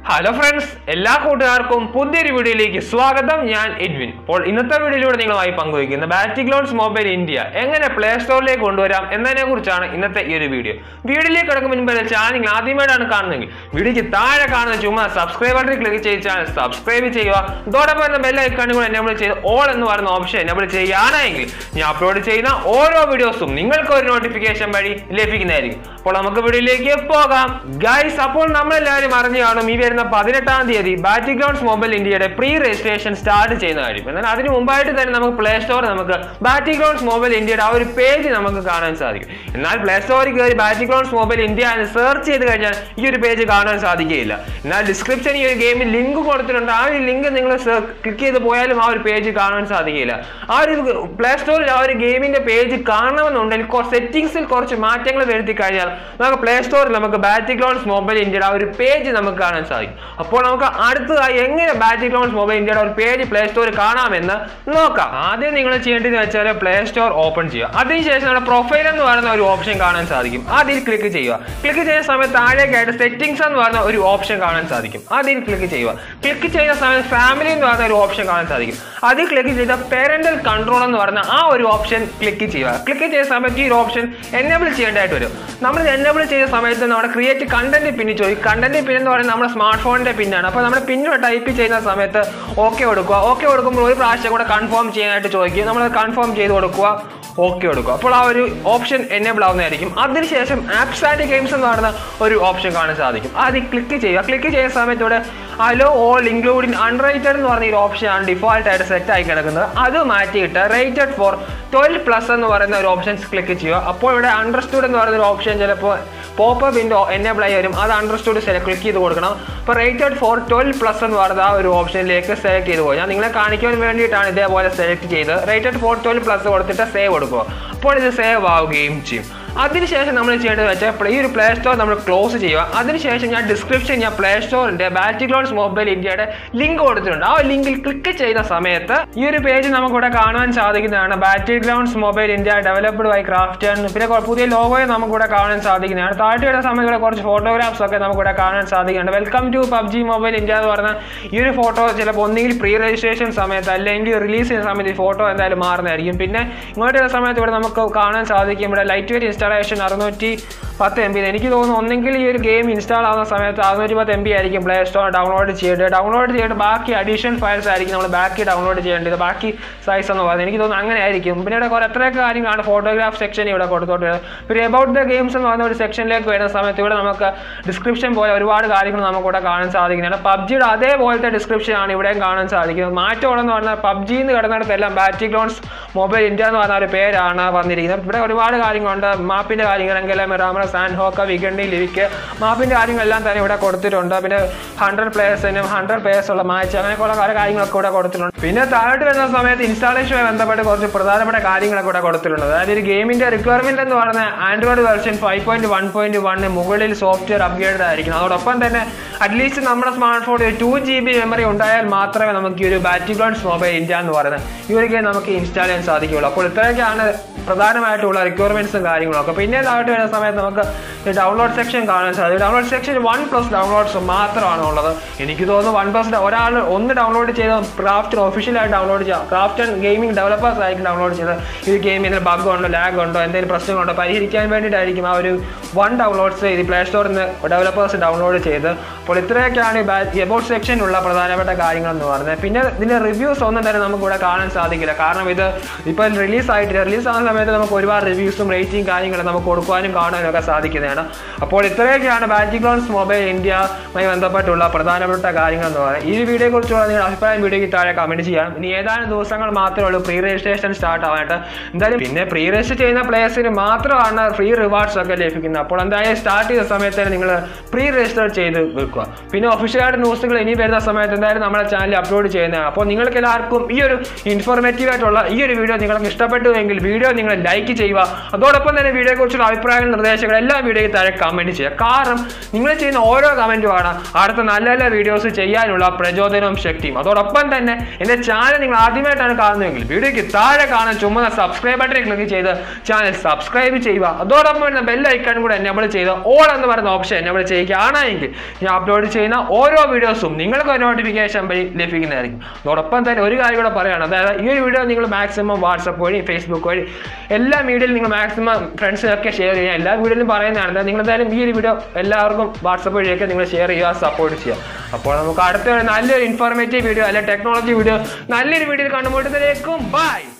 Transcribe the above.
hello friends എല്ലാ കൂട്ടുകാർക്കും പുതിയൊരു വീഡിയോയിലേക്ക് സ്വാഗതം ഞാൻ എഡ്വിൻ അപ്പോൾ ഇന്നത്തെ വീഡിയോയിലൂടെ നിങ്ങളുമായി പങ്കുവയ്ക്കുന്ന ബാറ്റിഗ്ലോൺസ് മൊബൈൽ ഇന്ത്യ എങ്ങനെ പ്ലേ സ്റ്റോറിലേക്ക് കൊണ്ടുവരാം എന്നതിനെ കുറിച്ചാണ് ഇന്നത്തെ ഈ ഒരു വീഡിയോ വീഡിയോയിലേക്ക് കിടക്കും മുൻപ് ചാനൽ നിങ്ങൾ ആദ്യമായിട്ടാണ് കാണുന്നതെങ്കിൽ വീഡിയോയ്ക്ക് താഴെ കാണുന്ന ചുമ്മാ സബ്സ്ക്രൈബ് ബട്ടൺ ക്ലിക്ക് ചെയ്ത് ചാനൽ സബ്സ്ക്രൈബ് ചെയ്യുക അതോടൊപ്പം തന്നെ ബെൽ ഐക്കൺ കൂടെ എനേബിൾ ചെയ്ത് ഓൾ എന്ന് പറയുന്ന ഓപ്ഷൻ എനേബിൾ ചെയ്യുകയാണെങ്കിൽ ഞാൻ അപ്ലോഡ് ചെയ്യുന്ന ഓരോ വീഡിയോസും നിങ്ങൾക്ക് ഒരു നോട്ടിഫിക്കേഷൻ വഴി ലഭിക്കുന്നതായിരിക്കും അപ്പോൾ നമുക്ക് വീഡിയോയിലേക്ക് പോകാം ഗൈസ് അപ്പോൾ നമ്മളെല്ലാവരും അറിഞ്ഞു കാണും ഈ വരുന്ന പതിനെട്ടാം തീയതി ബാറ്റി ഗ്രൗണ്ട്സ് മൊബൈൽ ഇന്ത്യയുടെ പ്രീ രജിസ്ട്രേഷൻ സ്റ്റാർട്ട് ചെയ്യുന്ന കാര്യം എന്നാൽ അതിന് മുമ്പായിട്ട് തന്നെ നമുക്ക് പ്ലേ സ്റ്റോർ നമുക്ക് ബാറ്റി ഗ്രൗണ്ട്സ് മൊബൈൽ ഇന്ത്യയുടെ ആ ഒരു പേജ് നമുക്ക് കാണാൻ സാധിക്കും എന്നാൽ പ്ലേ സ്റ്റോറിൽ കയറി ബാറ്റി ഗ്രൗണ്ട്സ് മൊബൈൽ ഇന്ത്യ എന്ന് സെർച്ച് ചെയ്ത് കഴിഞ്ഞാൽ ഈ ഒരു പേജ് കാണാൻ സാധിക്കുകയില്ല എന്നാൽ ഡിസ്ക്രിപ്ഷൻ ഈ ഒരു ഗെയിമിൽ ലിങ്ക് കൊടുത്തിട്ടുണ്ട് ആ ഒരു ലിങ്ക് നിങ്ങൾ ക്ലിക്ക് ചെയ്ത് പോയാലും ആ ഒരു പേജ് കാണാൻ സാധിക്കില്ല ആ ഒരു പ്ലേ സ്റ്റോറിൽ ആ ഒരു ഗെയിമിന്റെ പേജ് കാണണമെന്നുണ്ടെങ്കിൽ സെറ്റിംഗ്സിൽ കുറച്ച് മാറ്റങ്ങൾ വരുത്തി കഴിഞ്ഞാൽ നമുക്ക് പ്ലേ സ്റ്റോറിൽ നമുക്ക് ബാറ്റി ഗ്രൗണ്ട്സ് മൊബൈൽ ഇന്ത്യയുടെ ആ ഒരു പേജ് നമുക്ക് കാണാൻ സാധിക്കും അപ്പോൾ നമുക്ക് അടുത്തതായി എങ്ങനെ ബാറ്റി ഗ്രൗണ്ട്സ് മൊബൈൽ ഇന്ത്യയുടെ ഒരു പേജ് പ്ലേ സ്റ്റോറിൽ കാണാമെന്ന് നോക്കാം ആദ്യം നിങ്ങൾ ചെയ്യേണ്ടത് വെച്ചാൽ പ്ലേ സ്റ്റോർ ഓപ്പൺ ചെയ്യുക അതിനുശേഷം നമ്മുടെ പ്രൊഫൈൽ എന്ന് പറയുന്ന ഒരു ഓപ്ഷൻ കാണാൻ സാധിക്കും അതിൽ ക്ലിക്ക് ചെയ്യുക ക്ലിക്ക് ചെയ്യുന്ന സമയത്ത് താഴേക്കായിട്ട് സെറ്റിംഗ്സ് എന്ന് പറയുന്ന ഒരു ഓപ്ഷൻ കാണാൻ സാധിക്കും അതിൽ ക്ലിക്ക് ചെയ്യുക ക്ലിക്ക് ചെയ്യുന്ന സമയത്ത് ഫാമിലി എന്ന് പറയുന്ന ഒരു ഓപ്ഷൻ കാണാൻ സാധിക്കും അതിൽ ക്ലിക്ക് ചെയ്ത പേരന്റൽ കൺട്രോൾ എന്ന് പറയുന്ന ആ ഒരു ഓപ്ഷൻ ക്ലിക്ക് ചെയ്യുക ക്ലിക്ക് ചെയ്ത സമയത്ത് ഈ ഒരു ഓപ്ഷൻ എനേബിൾ ചെയ്യേണ്ടതായിട്ട് വരും നമ്മൾ എനേബിൾ ചെയ്ത സമയത്ത് നമ്മുടെ ക്രിയേറ്റ് കണ്ടന്റ് പിന്നി ചോദിക്കും കണ്ടന്റ് പിൻ എന്ന് പറയുന്നത് നമ്മുടെ സ്മാർട്ട് ഫോണിന്റെ പിന്നാണ് അപ്പോൾ നമ്മൾ പിന്ന് ടൈപ്പ് ചെയ്യുന്ന സമയത്ത് ഓക്കെ കൊടുക്കുക ഓക്കെ കൊടുക്കുമ്പോൾ ഒരു പ്രാവശ്യം കൂടെ കൺഫേം ചെയ്യാനായിട്ട് ചോദിക്കും നമ്മൾ കൺഫേം ചെയ്ത് കൊടുക്കുക ഓക്കെ കൊടുക്കുക അപ്പോൾ ആ ഒരു ഓപ്ഷൻ എനേബിൾ ആവുന്നതായിരിക്കും അതിനുശേഷം ആപ്സ് ആൻഡ് ഗെയിംസ് എന്ന് പറയുന്ന ഒരു ഓപ്ഷൻ കാണാൻ സാധിക്കും അത് ക്ലിക്ക് ചെയ്യുക ക്ലിക്ക് ചെയ്യുന്ന സമയത്ത് ഇവിടെ അലോ ഓൾ ഇൻക്ലൂഡിങ് അൺറേറ്റഡ് എന്ന് പറഞ്ഞ ഒരു ഓപ്ഷനാണ് ഡിഫോൾട്ട് ആയിട്ട് സെറ്റ് ആയി കിടക്കുന്നത് അത് മാറ്റിയിട്ട് റേറ്റഡ് ഫോർ ട്വൽവ് പ്ലസ് എന്ന് പറയുന്ന ഒരു ഓപ്ഷൻസ് ക്ലിക്ക് ചെയ്യുക അപ്പോൾ ഇവിടെ അണ്ടർസ്റ്റുഡ് എന്ന് പറയുന്ന ഒരു ഓപ്ഷൻ ചിലപ്പോൾ പോപ്പ് വിൻഡോ എനേബിൾ ആയി വരും അത് അണ്ടർസ്റ്റുഡ് സെലക്ട് ക്ലിക്ക് ചെയ്ത് കൊടുക്കണം അപ്പോൾ റേറ്റഡ് ഫോർ ട്വൽവ് പ്ലസ് എന്ന് പറയുന്ന ആ ഒരു ഓപ്ഷനിലേക്ക് സെലക്ട് ചെയ്ത് പോകും ഞാൻ നിങ്ങളെ കാണിക്കാൻ വേണ്ടിയിട്ടാണ് ഇതേപോലെ സെലക്ട് ചെയ്ത് റേറ്റഡ് ഫോർ ട്വൽവ് പ്ലസ് കൊടുത്തിട്ട് സേവ് കൊടുക്കുക അപ്പോൾ ഇത് സേവ് ആവുകയും ചെയ്യും അതിനുശേഷം നമ്മൾ ചെയ്യേണ്ടത് വെച്ചാൽ ഈ ഒരു പ്ലേ സ്റ്റോർ നമ്മൾ ക്ലോസ് ചെയ്യുക അതിനുശേഷം ഞാൻ ഡിസ്ക്രിപ്ഷൻ ഞാൻ പ്ലേ സ്റ്റോറിന്റെ ബാറ്റിഗ്ലോൺസ് മൊബൈൽ ഇന്ത്യയുടെ ലിങ്ക് കൊടുത്തിട്ടുണ്ട് ആ ലിങ്കിൽ ക്ലിക്ക് ചെയ്ത സമയത്ത് ഈ ഒരു പേജ് നമുക്കിവിടെ കാണാൻ സാധിക്കുന്നതാണ് ബാറ്റി grounds mobile India developed by craft പിന്നെ കൊ- പുതിയ ലോഗോയും നമുക്കിവിടെ കാണാൻ സാധിക്കുന്നതാണ് താഴ്ത്തി വരുന്ന സമയത്ത് ഇവിടെ കുറച്ച് ഫോട്ടോഗ്രാഫ്സ് ഒക്കെ നമുക്കിവിടെ കാണാൻ സാധിക്കുന്നുണ്ട് welcome to PUBG mobile India എന്ന് പറഞ്ഞ ഈ ഒരു ഫോട്ടോ ചിലപ്പോൾ ഒന്നുകിൽ പ്രീ രജിസ്ട്രേഷൻ സമയത്ത് അല്ലെങ്കിൽ റിലീസ് ചെയ്യുന്ന സമയത്ത് ഈ ഫോട്ടോ എന്തായാലും മാറുന്നതായിരിക്കും പിന്നെ ഇങ്ങോട്ട് വരുന്ന സമയത്ത് ഇവിടെ നമുക്ക് കാണാൻ സാധിക്കും ഇവിടെ ലൈറ്റ് വെയിറ്റ് ഇൻസ്റ്റാളേഷൻ അറുന്നൂറ്റി പത്ത് എം ബി എനിക്ക് തോന്നുന്നു ഒന്നെങ്കിൽ ഈ ഒരു ഗെയിം ഇൻസ്റ്റാൾ ആവുന്ന സമയത്ത് അറുന്നൂറ്റി പത്ത് എം ബി ആയിരിക്കും പ്ലേ സ്റ്റോർ ഡൗൺലോഡ് ചെയ്യേണ്ടത് ഡൗൺലോഡ് ചെയ്തിട്ട് ബാക്കി അഡീഷണൽ ഫയൽസ് ആയിരിക്കും നമ്മൾ ബാക്കി ഡൗൺലോഡ് ചെയ്യേണ്ടത് ബാക്കി സൈസ് എന്ന് പറയുന്നത് എനിക്ക് തോന്നുന്നു അങ്ങനെ ആയിരിക്കും പിന്നെ ഇവിടെ കുറേ എത്രയൊക്കെ കാര്യങ്ങളാണ് ഫോട്ടോഗ്രാഫ് സെക്ഷൻ ഇവിടെ കൊടുത്തോട്ട് പിന്നെ എബൌട്ട് ദ ഗെയിംസ് എന്ന് പറയുന്ന ഒരു സെക്ഷനിലേക്ക് വരുന്ന സമയത്ത് ഇവിടെ നമുക്ക് ഡിസ്ക്രിപ്ഷൻ പോലെ ഒരുപാട് കാര്യങ്ങൾ നമുക്ക് ഇവിടെ കാണാൻ സാധിക്കുന്നതാണ് പബ്ജിയുടെ അതേപോലത്തെ ഡിസ്ക്രിപ്ഷൻ ആണ് ഇവിടെയും കാണാൻ സാധിക്കുന്നത് മാറ്റമുള്ളതെന്ന് പറഞ്ഞാൽ പബ്ജി എന്ന് കിടന്നിടത്തെല്ലാം ബാറ്റി ഗ്ലോൺസ് മൊബൈൽ ഇന്ത്യ എന്ന് പറഞ്ഞ ഒരു പേരാണ് വന്നിരിക്കുന്നത് ഇവിടെ ഒരുപാട് കാര്യങ്ങളുണ്ട് മാപ്പിന്റെ കാര്യങ്ങളെങ്കിൽ മിറാമറ സാൻ ഹോക്ക വിഗണ്ടി ലിവിക്ക് മാപ്പിന്റെ കാര്യങ്ങളെല്ലാം തന്നെ ഇവിടെ കൊടുത്തിട്ടുണ്ട് പിന്നെ ഹൺഡ്രഡ് പ്ലേയേഴ്സിനും ഹൺഡ്രഡ് പ്ലേയേഴ്സ് ഉള്ള മാച്ച് അങ്ങനെയൊക്കെയുള്ള പല കാര്യങ്ങളൊക്കെ ഇവിടെ കൊടുത്തിട്ടുണ്ട് പിന്നെ താഴോട്ട് വരുന്ന സമയത്ത് ഇൻസ്റ്റാളേഷനുമായി ബന്ധപ്പെട്ട് കുറച്ച് പ്രധാനപ്പെട്ട കാര്യങ്ങളൊക്കെ ഇവിടെ കൊടുത്തിട്ടുണ്ട് അതായത് ഒരു ഗെയിമിന്റെ റിക്വയർമെന്റ് എന്ന് പറയുന്നത് Android version five point one point വണ്ണിന് മുകളിൽ സോഫ്റ്റ്വെയർ അപ്ഗ്രേഡ് ആയിരിക്കണം അതോടൊപ്പം തന്നെ അറ്റ്ലീസ്റ്റ് നമ്മുടെ സ്മാർട്ട് ഫോണിൽ ടു ജി ബി മെമ്മറി ഉണ്ടായാൽ മാത്രമേ നമുക്ക് ഈ ഒരു ബാറ്റി ഗ്ലോൺസ് മൊബൈൽ ഇന്ത്യ എന്ന് പറയുന്നത് ഈ ഒരു ഗെയിം നമുക്ക് ഇൻസ്റ്റാൾ ചെയ്യാൻ സാധിക്കുകയുള്ളൂ അപ്പോൾ ഇത്രയൊക്കെയാണ് പ്രധാനമായിട്ടുള്ള റിക്വയർമെന്റ്സും കാര്യങ്ങളും ഒക്കെ പിന്നെ താഴോട്ട് വരുന്ന സമയത്ത് നമുക്ക് ഡൗൺലോഡ് സെക്ഷൻ കാണാൻ സാധിക്കും download section one plus downloads മാത്രമാണ് ഉള്ളത് എനിക്ക് തോന്നുന്നു വൺ പ്ലസ് ഒരാൾ ഒന്ന് ഡൗൺലോഡ് ചെയ്ത ക്രാഫ്റ്റ് ഒഫീഷ്യലായിട്ട് ഡൗൺലോഡ് ചെയ്യുക ക്രാഫ്റ്റ് ആൻഡ് ഗെയിമിംഗ് ഡെവലപ്പേഴ്സ് ആയിരിക്കും ഡൗൺലോഡ് ചെയ്ത് ഈ ഗെയിമിൽ ബഗ് ഉണ്ടോ ലാഗ് ഉണ്ടോ എന്തെങ്കിലും പ്രശ്നങ്ങളുണ്ടോ പരിഹരിക്കാൻ വേണ്ടിയിട്ടായിരിക്കും ആ ഒരു വൺ ഡൗൺലോഡ്സ് ഇത് പ്ലേ സ്റ്റോറിൽ നിന്ന് ഡെവലപ്പേഴ്സ് ഡൗൺലോഡ് ചെയ്ത് അപ്പോൾ ഇത്രയൊക്കെയാണ് എബൌട്ട് സെക്ഷനിലുള്ള പ്രധാനപ്പെട്ട കാര്യങ്ങൾ എന്ന് പറയുന്നത് പിന്നെ ഇതിന്റെ റിവ്യൂസ് ഒന്നും തന്നെ നമുക്ക് ഇവിടെ കാണാൻ സാധിക്കില്ല കാരണം ഇത് ഇപ്പോൾ റിലീസ് ആയിട്ട് റിലീസ് ആകുന്ന സമയത്ത് നമുക്ക് ഒരുപാട് റിവ്യൂസും റേറ്റിംഗ് കാര്യങ്ങളും നമുക്ക് കൊടുക്കാനും കാണാനും ഒക്കെ സാധിക്കുന്നതാണ് അപ്പോൾ ഇത്രയൊക്കെയാണ് ബാറ്റി ഗ്ലോൺസ് മൊബൈൽ ഇന്ത്യയുമായി ബന്ധപ്പെട്ടുള്ള പ്രധാനപ്പെട്ട കാര്യങ്ങൾ എന്ന് പറയുന്നത് ഈ വീഡിയോയെ കുറിച്ചുള്ള നിങ്ങളുടെ അഭിപ്രായം വീഡിയോയ്ക്ക് താഴെ കമന്റ് ചെയ്യാം ഇനി ഏതാനും ദിവസങ്ങൾ മാത്രമേ ഉള്ളൂ പ്രീ രജിസ്ട്രേഷൻ സ്റ്റാർട്ട് ആവാനായിട്ട് എന്തായാലും പിന്നെ പ്രീ രജിസ്റ്റർ ചെയ്യുന്ന പ്ലേയേഴ്സിന് മാത്രമാണ് ഫ്രീ റിവാർഡ്സ് ഒക്കെ ലഭിക്കുന്നത് അപ്പോൾ എന്തായാലും സ്റ്റാർട്ട് ചെയ്ത സമയത്ത് തന്നെ നിങ്ങൾ പ്രീ രജിസ്റ്റർ ചെയ്ത് വെക്കുക പിന്നെ ഒഫീഷ്യലായിട്ട് ന്യൂസുകൾ ഇനി വരുന്ന സമയത്ത് എന്തായാലും നമ്മുടെ ചാനലിൽ അപ്ലോഡ് ചെയ്യുന്നതാണ് അപ്പോൾ നിങ്ങൾക്ക് എല്ലാവർക്കും ഈ ഒരു ഇൻഫോർമേറ്റീവ് ആയിട്ടുള്ള ഈ ഒരു വീഡിയോ നിങ്ങൾക്ക് ഇഷ്ടപ്പെട്ടു എങ്കിൽ വീഡിയോ നിങ്ങൾ ലൈക്ക് ചെയ്യുക അതോടൊപ്പം തന്നെ വീഡിയോയെക്കുറിച്ചുള്ള അഭിപ്രായങ്ങൾ നിർദ്ദേശങ്ങൾ എല്ലാം വീഡിയോ വീഡിയോയ്ക്ക് താഴെ കമൻറ്റ് ചെയ്യുക കാരണം നിങ്ങൾ ചെയ്യുന്ന ഓരോ കമൻറ്റുമാണ് അടുത്ത നല്ല നല്ല വീഡിയോസ് ചെയ്യാനുള്ള പ്രചോദനവും ശക്തിയും അതോടൊപ്പം തന്നെ എൻ്റെ ചാനൽ നിങ്ങൾ ആദ്യമായിട്ടാണ് കാണുന്നതെങ്കിൽ വീഡിയോയ്ക്ക് താഴെ കാണാൻ ചുമന്ന സബ്സ്ക്രൈബ് ബട്ടൺ ക്ലിക്ക് ചെയ്ത് ചാനൽ സബ്സ്ക്രൈബ് ചെയ്യുക അതോടൊപ്പം തന്നെ ബെൽ ഐക്കൺ കൂടെ എനേബിൾ ചെയ്ത് ഓൾ എന്ന് പറയുന്ന ഓപ്ഷൻ എനേബിൾ ചെയ്യുകയാണെങ്കിൽ ഞാൻ അപ്ലോഡ് ചെയ്യുന്ന ഓരോ വീഡിയോസും നിങ്ങൾക്ക് ഒരു നോട്ടിഫിക്കേഷൻ വഴി ലഭിക്കുന്നതായിരിക്കും അതോടൊപ്പം തന്നെ ഒരു കാര്യം കൂടെ പറയുകയാണ് അതായത് ഈ ഒരു വീഡിയോ നിങ്ങൾ മാക്സിമം വാട്സപ്പ് വഴി ഫേസ്ബുക്ക് വഴി എല്ലാ മീഡിയയിലും നിങ്ങൾ മാക്സിമം ഫ്രണ്ട്സിനൊക്കെ ഷെയർ ചെയ്യുക എല്ലാ വീഡിയോയിലും പറയുന്നതാണ് അതായത് നിങ്ങൾ എന്തായാലും ഈ ഒരു വീഡിയോ എല്ലാവർക്കും വാട്സപ്പ് വഴിയൊക്കെ നിങ്ങൾ ഷെയർ ചെയ്യുക സപ്പോർട്ട് ചെയ്യുക അപ്പോൾ നമുക്ക് അടുത്ത ഒരു നല്ലൊരു ഇൻഫോർമേറ്റീവ് വീഡിയോ അല്ലെങ്കിൽ ടെക്നോളജി വീഡിയോ നല്ലൊരു വീഡിയോയിൽ കണ്ടുമുട്ടുന്നതിലേക്കും ബൈ